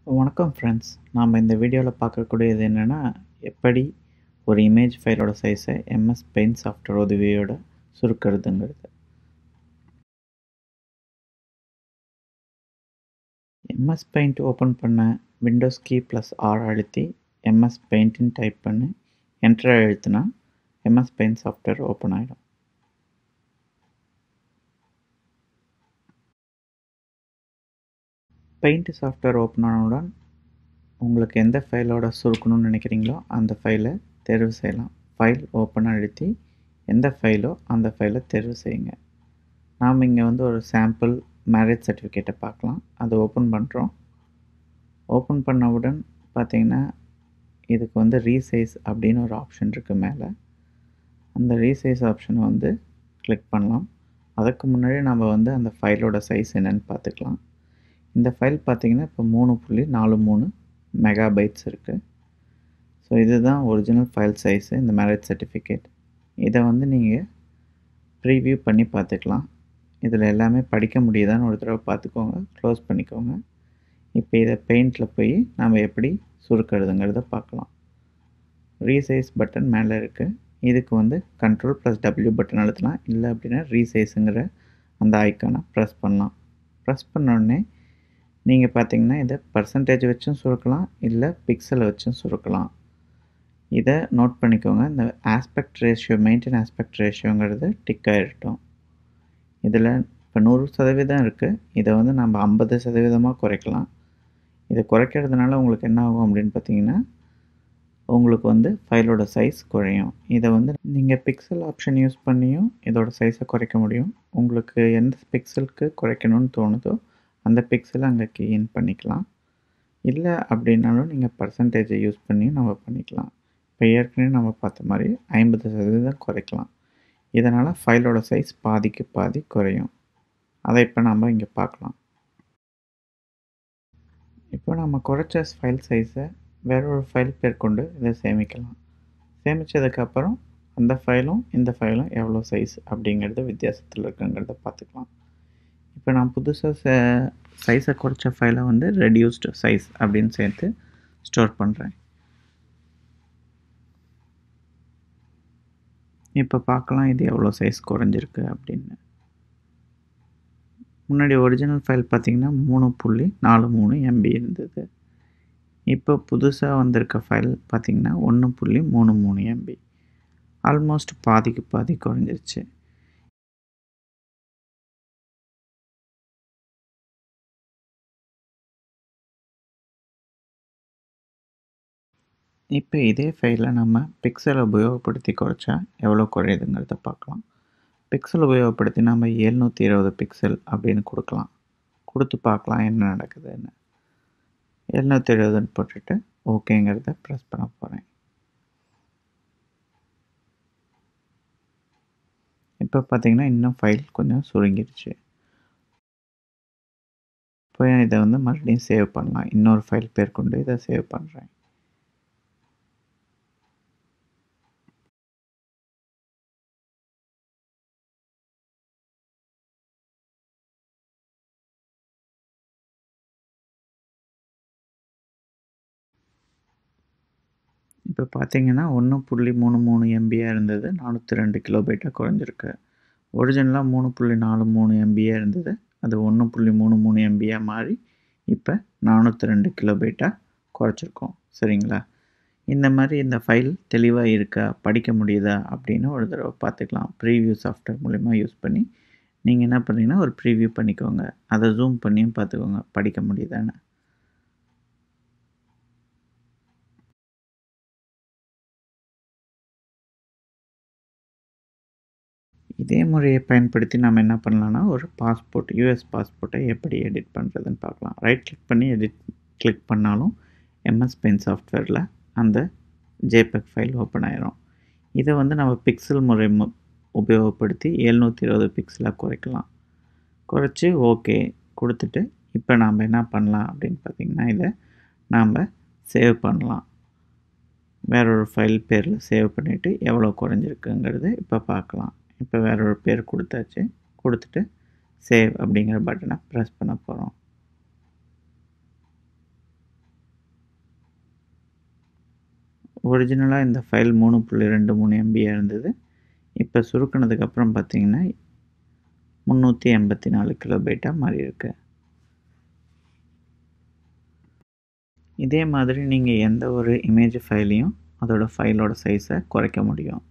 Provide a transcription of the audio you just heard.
வணக்கம் ஃப்ரெண்ட்ஸ் நாம் இந்த வீடியோவில் பார்க்கக்கூடியது என்னென்னா எப்படி ஒரு இமேஜ் ஃபைலோட சைஸை எம்எஸ் பெயிண்ட் சாஃப்ட்வேர் உதவியோட சுருக்கிறதுங்கிறது எம்எஸ் பெயிண்ட் ஓப்பன் பண்ண விண்டோஸ் கீ ப்ளஸ் ஆர் அழுத்தி எம்எஸ் பெயிண்ட்னு டைப் பண்ணி என்டர் அழுத்தினா எம்எஸ் பெயிண்ட் சாஃப்ட்வேர் ஓப்பன் ஆகிடும் பெயிண்ட் சாஃப்ட்வேர் ஓப்பன் ஆனவுடன் உங்களுக்கு எந்த ஃபைலோட சுருக்கணும்னு நினைக்கிறீங்களோ அந்த ஃபைலை தேர்வு செய்யலாம் ஃபைல் ஓப்பன் அழுத்தி எந்த ஃபைலோ அந்த ஃபைலை தேர்வு செய்யுங்க நாம் இங்கே வந்து ஒரு சாம்பிள் மேரேஜ் சர்டிஃபிகேட்டை பார்க்கலாம் அதை ஓப்பன் பண்ணுறோம் ஓப்பன் பண்ணவுடன் பார்த்தீங்கன்னா இதுக்கு வந்து ரீசைஸ் அப்படின்னு ஒரு ஆப்ஷன் இருக்குது மேலே அந்த ரீசைஸ் ஆப்ஷனை வந்து கிளிக் பண்ணலாம் அதுக்கு முன்னாடி நம்ம வந்து அந்த ஃபைலோட சைஸ் என்னென்னு பார்த்துக்கலாம் இந்த ஃபைல் பார்த்தீங்கன்னா இப்போ மூணு புள்ளி நாலு மூணு மெகாபைட்ஸ் இருக்குது ஸோ இதுதான் ஒரிஜினல் ஃபைல் சைஸு இந்த மேரேஜ் சர்டிஃபிகேட் இதை வந்து நீங்கள் ப்ரீவியூ பண்ணி பார்த்துக்கலாம் இதில் எல்லாமே படிக்க முடியுதான்னு ஒரு தடவை பார்த்துக்கோங்க க்ளோஸ் பண்ணிக்கோங்க இப்போ இதை பெயிண்டில் போய் நம்ம எப்படி சுருக்கிறதுங்கிறத பார்க்கலாம் ரீசைஸ் பட்டன் மேலே இருக்குது இதுக்கு வந்து கண்ட்ரோல் ப்ளஸ் டபிள்யூ பட்டன் அழுத்தலாம் இல்லை அப்படின்னா ரீசைஸுங்கிற அந்த ஐக்கானை ப்ரெஸ் பண்ணலாம் ப்ரெஸ் பண்ணோடனே நீங்கள் பார்த்தீங்கன்னா இதை பர்சன்டேஜ் வச்சும் சுருக்கலாம் இல்லை பிக்சலை வச்சும் சுருக்கலாம் இதை நோட் பண்ணிக்கோங்க இந்த ஆஸ்பெக்ட் ரேஷியோ மெயின்டைன் ஆஸ்பெக்ட் ரேஷியோங்கிறது டிக் ஆகிடட்டும் இதில் இப்போ நூறு சதவீதம் இருக்குது இதை வந்து நம்ம ஐம்பது சதவீதமாக குறைக்கலாம் இதை குறைக்கிறதுனால உங்களுக்கு என்ன ஆகும் அப்படின்னு பார்த்தீங்கன்னா உங்களுக்கு வந்து ஃபைலோட சைஸ் குறையும் இதை வந்து நீங்கள் பிக்சல் ஆப்ஷன் யூஸ் பண்ணியும் இதோட சைஸை குறைக்க முடியும் உங்களுக்கு எந்த பிக்சலுக்கு குறைக்கணும்னு தோணுதோ அந்த பிக்சலை அங்கே கீஇன் பண்ணிக்கலாம் இல்லை அப்படின்னாலும் நீங்கள் பர்சன்டேஜை யூஸ் பண்ணியும் நம்ம பண்ணிக்கலாம் இப்போ ஏற்கனவே நம்ம பார்த்த மாதிரி ஐம்பது சதவீதம் குறைக்கலாம் இதனால் ஃபைலோட சைஸ் பாதிக்கு பாதி குறையும் அதை இப்போ நம்ம இங்கே பார்க்கலாம் இப்போ நம்ம குறைச்ச ஃபைல் சைஸை வேற ஒரு ஃபைல் பேர் கொண்டு இதை சேமிக்கலாம் சேமித்ததுக்கப்புறம் அந்த ஃபைலும் இந்த ஃபைலும் எவ்வளோ சைஸ் அப்படிங்கிறது வித்தியாசத்தில் இருக்குங்கிறத பார்த்துக்கலாம் இப்போ நான் புதுசாக சைஸை குறைச்ச ஃபைலை வந்து ரெடியூஸ்டு சைஸ் அப்படின்னு சேர்த்து ஸ்டோர் பண்ணுறேன் இப்போ பார்க்கலாம் இது எவ்வளோ சைஸ் குறைஞ்சிருக்கு அப்படின்னு முன்னாடி ஒரிஜினல் ஃபைல் பார்த்திங்கன்னா மூணு புள்ளி நாலு மூணு எம்பி இருந்தது இப்போ புதுசாக வந்திருக்க ஃபைல் பார்த்திங்கன்னா ஒன்று புள்ளி மூணு மூணு எம்பி ஆல்மோஸ்ட் பாதிக்கு பாதி குறைஞ்சிருச்சு இப்போ இதே ஃபைலை நம்ம பிக்சல் உபயோகப்படுத்தி குறைச்சா எவ்வளோ குறையுதுங்கிறத பார்க்கலாம் பிக்சல் உபயோகப்படுத்தி நம்ம எழுநூற்றி இருபது பிக்சல் அப்படின்னு கொடுக்கலாம் கொடுத்து பார்க்கலாம் என்ன நடக்குதுன்னு எழுநூற்றி எழுபதுன்னு போட்டுட்டு ஓகேங்கிறத ப்ரெஸ் பண்ண போகிறேன் இப்போ பார்த்தீங்கன்னா இன்னும் ஃபைல் கொஞ்சம் சுருங்கிடுச்சு இப்போ இதை வந்து மறுபடியும் சேவ் பண்ணலாம் இன்னொரு ஃபைல் பேர் கொண்டு இதை சேவ் பண்ணுறேன் இப்போ பார்த்தீங்கன்னா ஒன்று புள்ளி மூணு மூணு எம்பியாக இருந்தது நானூற்றி ரெண்டு கிலோபைட்டாக குறைஞ்சிருக்கு ஒரிஜினலாக மூணு புள்ளி நாலு மூணு எம்பியாக இருந்தது அது ஒன்று புள்ளி மூணு மூணு எம்பியாக மாறி இப்போ நானூற்றி ரெண்டு கிலோபைட்டாக குறைச்சிருக்கோம் சரிங்களா இந்த மாதிரி இந்த ஃபைல் தெளிவாக இருக்கா படிக்க முடியுதா அப்படின்னு ஒரு தடவை பார்த்துக்கலாம் ப்ரீவியூ சாஃப்ட்வேர் மூலிமா யூஸ் பண்ணி நீங்கள் என்ன பண்ணுறீங்கன்னா ஒரு ப்ரீவியூ பண்ணிக்கோங்க அதை ஜூம் பண்ணியும் பார்த்துக்கோங்க படிக்க முடியுதான்னு இதே முறையை பயன்படுத்தி நம்ம என்ன பண்ணலான்னா ஒரு பாஸ்போர்ட் யூஎஸ் பாஸ்போர்ட்டை எப்படி எடிட் பண்ணுறதுன்னு பார்க்கலாம் ரைட் கிளிக் பண்ணி எடிட் கிளிக் பண்ணாலும் எம்எஸ் பென் சாஃப்ட்வேரில் அந்த ஜேபெக் ஃபைல் ஓப்பன் ஆயிரும் இதை வந்து நம்ம பிக்சல் முறை உபயோகப்படுத்தி எழுநூற்றி இருபது பிக்சலாக குறைக்கலாம் குறைச்சி ஓகே கொடுத்துட்டு இப்போ நாம் என்ன பண்ணலாம் அப்படின்னு பார்த்திங்கன்னா இதை நாம் சேவ் பண்ணலாம் வேற ஒரு ஃபைல் பேரில் சேவ் பண்ணிவிட்டு எவ்வளோ குறைஞ்சிருக்குங்கிறது இப்போ பார்க்கலாம் இப்போ வேற ஒரு பேர் கொடுத்தாச்சு கொடுத்துட்டு சேவ் அப்படிங்கிற பட்டனை ப்ரெஸ் பண்ண போகிறோம் ஒரிஜினலாக இந்த ஃபைல் மூணு புள்ளி ரெண்டு மூணு எம்பியாக இருந்தது இப்போ சுருக்கினதுக்கப்புறம் பார்த்தீங்கன்னா முந்நூற்றி எண்பத்தி நாலு கிலோபைட்டாக மாறி இருக்கு இதே மாதிரி நீங்கள் எந்த ஒரு இமேஜ் ஃபைலையும் அதோட ஃபைலோட சைஸை குறைக்க முடியும்